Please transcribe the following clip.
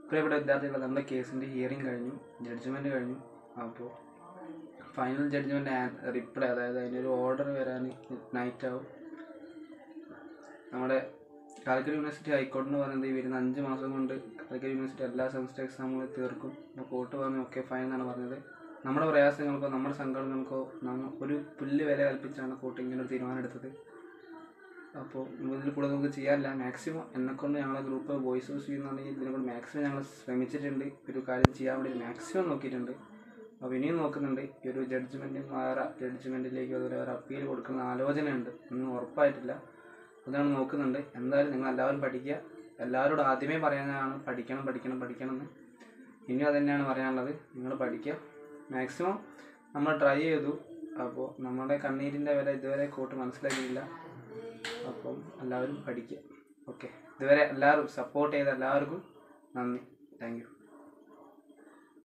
പ്രിയപ്പെട്ട വിദ്യാർത്ഥികളെ നമ്മുടെ കേസിൻ്റെ ഹിയറിംഗ് കഴിഞ്ഞു ജഡ്ജ്മെൻറ്റ് കഴിഞ്ഞു അപ്പോൾ ഫൈനൽ ജഡ്ജ്മെൻറ്റ് റിപ്ലൈ അതായത് അതിനൊരു ഓർഡർ വരാൻ നൈറ്റ് ആവും നമ്മുടെ കാലിക്കറ്റ് യൂണിവേഴ്സിറ്റി ഹൈക്കോടതി എന്ന് പറയുന്നത് ഈ വരുന്ന അഞ്ച് മാസം കൊണ്ട് കാലിക്കറ്റ് യൂണിവേഴ്സിറ്റി എല്ലാ സെമസ്റ്റർ എക്സാമുകളും തീർക്കും അപ്പോൾ കോർട്ട് പറഞ്ഞു ഓക്കെ ഫൈൻ എന്നാണ് പറഞ്ഞത് നമ്മുടെ പ്രയാസങ്ങൾക്കോ നമ്മുടെ സങ്കടങ്ങൾക്കോ നമ്മ ഒരു പുല്ല് വില കൽപ്പിച്ചാണ് കോർട്ട് ഇങ്ങനെ ഒരു തീരുമാനം എടുത്തത് അപ്പോൾ ഇതിൽ കൂടുതൽ നമുക്ക് ചെയ്യാനില്ല മാക്സിമം എന്നെക്കൊണ്ട് ഞങ്ങളെ ഗ്രൂപ്പ് വോയിസ് യൂസ് ചെയ്യുന്നുണ്ടെങ്കിൽ ഇതിനെക്കൊണ്ട് മാക്സിമം ഞങ്ങൾ ശ്രമിച്ചിട്ടുണ്ട് ഒരു കാര്യം ചെയ്യാൻ വേണ്ടി മാക്സിമം നോക്കിയിട്ടുണ്ട് അപ്പോൾ ഇനിയും നോക്കുന്നുണ്ട് ഈ ഒരു ജഡ്ജ്മെൻറ്റ് വേറെ ജഡ്ജ്മെൻറ്റിലേക്ക് അതുപോലെ ഒരു അപ്പീൽ കൊടുക്കുന്ന ആലോചനയുണ്ട് ഒന്നും ഉറപ്പായിട്ടില്ല അതാണ് നോക്കുന്നുണ്ട് എന്തായാലും നിങ്ങൾ എല്ലാവരും പഠിക്കുക എല്ലാവരോടും ആദ്യമേ പറയാനാണ് പഠിക്കണം പഠിക്കണം പഠിക്കണം എന്ന് ഇനിയും അത് തന്നെയാണ് പറയാനുള്ളത് നിങ്ങൾ പഠിക്കുക മാക്സിമം നമ്മൾ ട്രൈ ചെയ്തു അപ്പോൾ നമ്മുടെ കണ്ണീരിൻ്റെ വില ഇതുവരെ കോട്ട് മനസ്സിലാക്കിയില്ല അപ്പം എല്ലാവരും പഠിക്കുക ഓക്കെ ഇതുവരെ എല്ലാവരും സപ്പോർട്ട് ചെയ്ത എല്ലാവർക്കും നന്ദി താങ്ക് യു